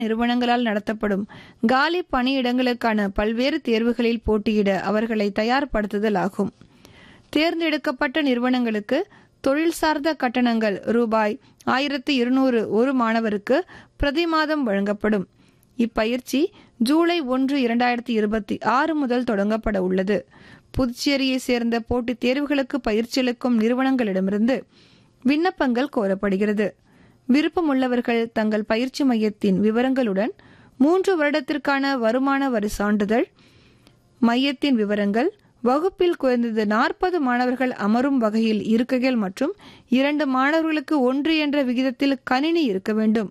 நிறுவனங்களால் நடத்தப்படும் காலி பணியிடங்களுக்கான பல்வேறு தேர்வுகளில் போட்டியிட அவர்களை தயார்படுத்துதல் ஆகும் தேர்ந்தெடுக்கப்பட்ட நிறுவனங்களுக்கு தொழில் சார்ந்த கட்டணங்கள் ரூபாய் ஆயிரத்தி இருநூறு ஒரு மாணவருக்கு பிரதி மாதம் வழங்கப்படும் இப்பயிற்சி ஜூலை ஒன்று இரண்டாயிரத்தி இருபத்தி ஆறு முதல் தொடங்கப்பட உள்ளது புதுச்சேரியை சேர்ந்த போட்டித் தேர்வுகளுக்கு பயிற்சியளிக்கும் நிறுவனங்களிடமிருந்து விண்ணப்பங்கள் கோரப்படுகிறது விருப்பமுள்ளவர்கள் தங்கள் பயிற்சி மையத்தின் விவரங்களுடன் மூன்று வருடத்திற்கான வருமான வரி சான்றிதழ் மையத்தின் விவரங்கள் வகுப்பில் குறைந்தது நாற்பது மாணவர்கள் அமரும் வகையில் இருக்கைகள் மற்றும் இரண்டு மாணவர்களுக்கு ஒன்று என்ற விகிதத்தில் கணினி இருக்க வேண்டும்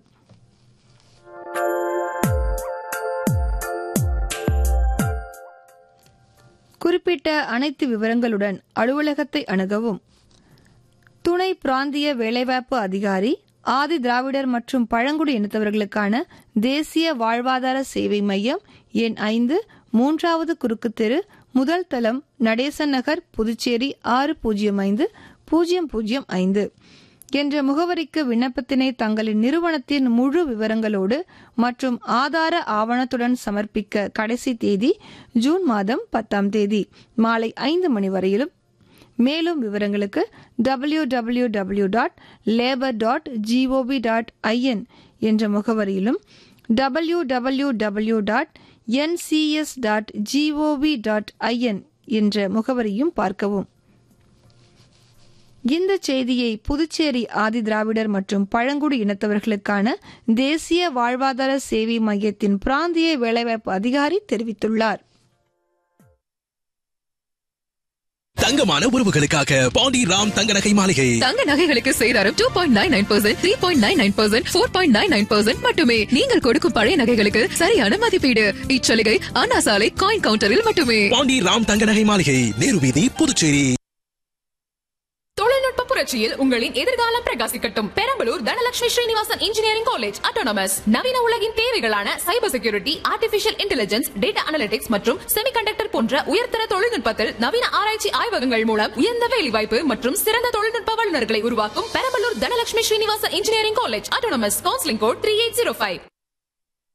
குறிப்பிட்ட அனைத்து விவரங்களுடன் அலுவலகத்தை அணுகவும் துணை பிராந்திய வேலைவாய்ப்பு அதிகாரி ஆதி திராவிடர் மற்றும் பழங்குடி இனத்தவர்களுக்கான தேசிய வாழ்வாதார சேவை மையம் எண் ஐந்து மூன்றாவது குறுக்கு தெரு முதல் தளம் நடேசன் நகர் புதுச்சேரி ஆறு பூஜ்ஜியம் ஐந்து பூஜ்ஜியம் பூஜ்ஜியம் ஐந்து என்ற முகவரிக்கு விண்ணப்பத்தினை தங்களின் நிறுவனத்தின் முழு விவரங்களோடு மற்றும் ஆதார ஆவணத்துடன் சமர்ப்பிக்க கடைசி தேதி ஜூன் மாதம் பத்தாம் தேதி மாலை ஐந்து மணி வரையிலும் மேலும் விவரங்களுக்கு W W W dot labour dot gov dot in என்ற முகவரியிலும் W W W dot NCS dot gov dot in என்ற முகவரியும் பார்க்கவும் இந்த செய்தியை புதுச்சேரி ஆதி திராவிடர் மற்றும் பழங்குடி இனத்தவர்களுக்கான தேசிய வாழ்வாதார சேவை மையத்தின் பிராந்திய வேலைவாய்ப்பு அதிகாரி தெரிவித்துள்ளார் தங்கமான உறவுகளுக்காக பாண்டி ராம் தங்க நகை மாளிகை தங்க நகைகளுக்கு சேதாரம் two point nine nine percent three point nine nine percent four point nine nine percent மட்டுமே நீங்கள் கொடுக்கும் பழைய நகைகளுக்கு சரியான மதிப்பீடு இச்சலுகை அண்ணா சாலை காயின் கவுண்டரில் மட்டுமே பாண்டி ராம் தங்க நகை மாளிகை நேரு வீதி புதுச்சேரி தொழில்நுட்ப புரட்சியில் உங்களின் எதிர்காலம் பிரகாசிக்கட்டும் Perambalur Dhanalakshmi Srinivasan engineering college autonomous நவீன உலகின் தேவைகளான cyber security artificial intelligence data analytics மற்றும் செமிகண்டக்டர் போன்ற உயர்தர தொழில்நுட்பத்தில் நவீன ஆராய்ச்சி ஆய்வகங்கள் மூலம் உயர்ந்த வேலைவாய்ப்பு மற்றும் சிறந்த தொழில்நுட்ப வல்லுநர்களை உருவாக்கும் Perambalur Dhanalakshmi Srinivasan engineering college autonomous counselling code three eight zero five